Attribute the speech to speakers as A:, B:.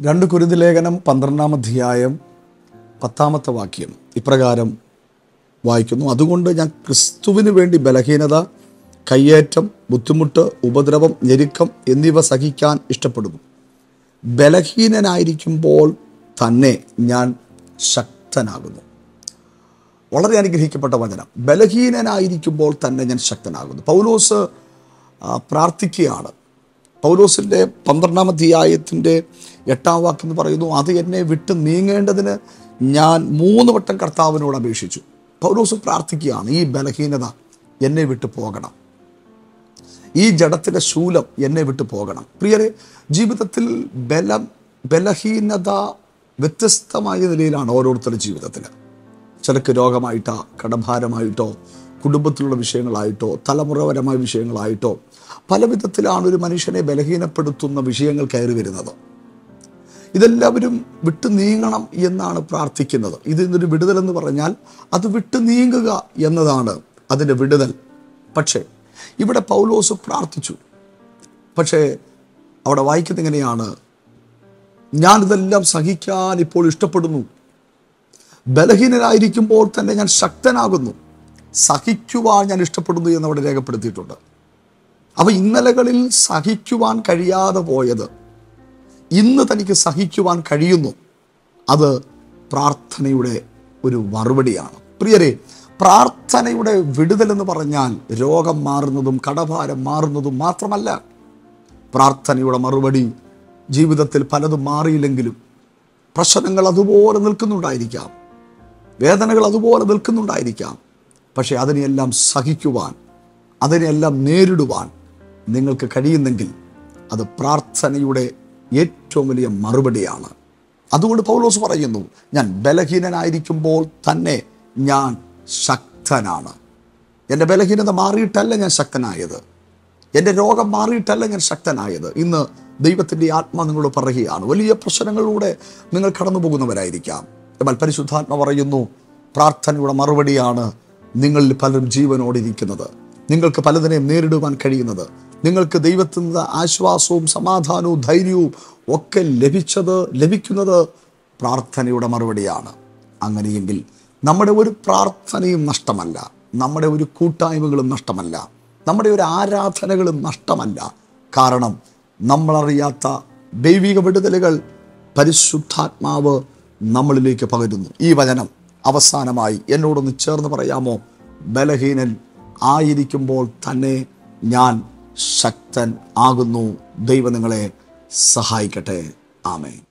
A: രണ്ട് കുരുതി ലേഖനം പന്ത്രണ്ടാം അധ്യായം പത്താമത്തെ വാക്യം ഇപ്രകാരം വായിക്കുന്നു അതുകൊണ്ട് ഞാൻ ക്രിസ്തുവിന് വേണ്ടി ബലഹീനത കയ്യേറ്റം ബുദ്ധിമുട്ട് ഉപദ്രവം ഞെരുക്കം എന്നിവ സഹിക്കാൻ ഇഷ്ടപ്പെടുന്നു ബലഹീനനായിരിക്കുമ്പോൾ തന്നെ ഞാൻ ശക്തനാകുന്നു വളരെ അനുഗ്രഹിക്കപ്പെട്ട വചനം ബലഹീനനായിരിക്കുമ്പോൾ തന്നെ ഞാൻ ശക്തനാകുന്നു പൗലോസ് ആ, പ്രാർത്ഥിക്കുകയാണ് പൗലോസിൻ്റെ പന്ത്രണ്ടാം അധ്യായത്തിൻ്റെ എട്ടാം വാക്യം എന്ന് പറയുന്നു അത് എന്നെ വിട്ട് നീങ്ങേണ്ടതിന് ഞാൻ മൂന്ന് വട്ടം കർത്താവിനോട് അപേക്ഷിച്ചു പൗലോസ് പ്രാർത്ഥിക്കുകയാണ് ഈ ബലഹീനത എന്നെ വിട്ട് പോകണം ഈ ജഡത്തിൻ്റെ ശൂലം എന്നെ വിട്ട് പോകണം പ്രിയരെ ജീവിതത്തിൽ ബലം ബലഹീനത വ്യത്യസ്തമായ നിലയിലാണ് ഓരോരുത്തരുടെ ജീവിതത്തിൽ ചിലക്ക് രോഗമായിട്ടോ കടഭാരമായിട്ടോ കുടുംബത്തിലുള്ള വിഷയങ്ങളായിട്ടോ തലമുറപരമായ വിഷയങ്ങളായിട്ടോ പല വിധത്തിലാണ് ഒരു മനുഷ്യനെ ബലഹീനപ്പെടുത്തുന്ന വിഷയങ്ങൾ കയറി വരുന്നത് ഇതെല്ലാവരും വിട്ടു നീങ്ങണം എന്നാണ് പ്രാർത്ഥിക്കുന്നത് ഇതിൽ നിന്നൊരു വിടുതൽ എന്ന് പറഞ്ഞാൽ അത് വിട്ടു നീങ്ങുക എന്നതാണ് അതിൻ്റെ വിടുതൽ പക്ഷേ ഇവിടെ പൗലോസ് പ്രാർത്ഥിച്ചു പക്ഷേ അവിടെ വായിക്കുന്നത് എങ്ങനെയാണ് ഞാനിതെല്ലാം സഹിക്കാൻ ഇപ്പോൾ ഇഷ്ടപ്പെടുന്നു ബലഹീനനായിരിക്കുമ്പോൾ തന്നെ ഞാൻ ശക്തനാകുന്നു സഹിക്കുവാൻ ഞാൻ ഇഷ്ടപ്പെടുന്നു എന്ന് അവിടെ രേഖപ്പെടുത്തിയിട്ടുണ്ട് അപ്പോൾ ഇന്നലകളിൽ സഹിക്കുവാൻ കഴിയാതെ പോയത് ഇന്ന് തനിക്ക് സഹിക്കുവാൻ കഴിയുന്നു അത് പ്രാർത്ഥനയുടെ ഒരു മറുപടിയാണ് പ്രിയരെ പ്രാർത്ഥനയുടെ വിടുതൽ എന്ന് പറഞ്ഞാൽ രോഗം മാറുന്നതും കടഭാരം മാറുന്നതും മാത്രമല്ല പ്രാർത്ഥനയുടെ മറുപടി ജീവിതത്തിൽ പലതും മാറിയില്ലെങ്കിലും പ്രശ്നങ്ങൾ അതുപോലെ നിൽക്കുന്നുണ്ടായിരിക്കാം വേദനകൾ അതുപോലെ നിൽക്കുന്നുണ്ടായിരിക്കാം പക്ഷേ അതിനെയെല്ലാം സഹിക്കുവാൻ അതിനെയെല്ലാം നേരിടുവാൻ നിങ്ങൾക്ക് കഴിയുന്നെങ്കിൽ അത് പ്രാർത്ഥനയുടെ ഏറ്റവും വലിയ മറുപടിയാണ് അതുകൊണ്ട് പൗലോസ് പറയുന്നു ഞാൻ ബലഹീനനായിരിക്കുമ്പോൾ തന്നെ ഞാൻ ശക്തനാണ് എൻ്റെ ബലഹീനത മാറിയിട്ടല്ല ഞാൻ ശക്തനായത് എൻ്റെ രോഗം മാറിയിട്ടല്ല ഞാൻ ശക്തനായത് ഇന്ന് ദൈവത്തിൻ്റെ ആത്മ നിങ്ങളോട് പറയുകയാണ് വലിയ പ്രശ്നങ്ങളിലൂടെ നിങ്ങൾ കടന്നു പോകുന്നവരായിരിക്കാം എന്നാൽ പരിശുദ്ധാത്മ പറയുന്നു പ്രാർത്ഥനയുടെ മറുപടിയാണ് നിങ്ങളിൽ പലരും ജീവനോടിരിക്കുന്നത് നിങ്ങൾക്ക് പലതിനെയും നേരിടുവാൻ കഴിയുന്നത് നിങ്ങൾക്ക് ദൈവത്തിൽ നിന്ന് ആശ്വാസവും സമാധാനവും ധൈര്യവും ഒക്കെ ലഭിച്ചത് ലഭിക്കുന്നത് പ്രാർത്ഥനയുടെ മറുപടിയാണ് അങ്ങനെയെങ്കിൽ നമ്മുടെ ഒരു പ്രാർത്ഥനയും നഷ്ടമല്ല നമ്മുടെ ഒരു കൂട്ടായ്മകളും നഷ്ടമല്ല നമ്മുടെ ഒരു ആരാധനകളും നഷ്ടമല്ല കാരണം നമ്മളറിയാത്ത ദൈവിക വിടുതലുകൾ പരിശുദ്ധാത്മാവ് നമ്മളിലേക്ക് പകരുന്നു ഈ വചനം അവസാനമായി എന്നോടൊന്ന് ചേർന്ന് പറയാമോ ബലഹീനൻ ആയിരിക്കുമ്പോൾ തന്നെ ഞാൻ ശക്തൻ ആകുന്നു ദൈവം നിങ്ങളെ സഹായിക്കട്ടെ ആമേൻ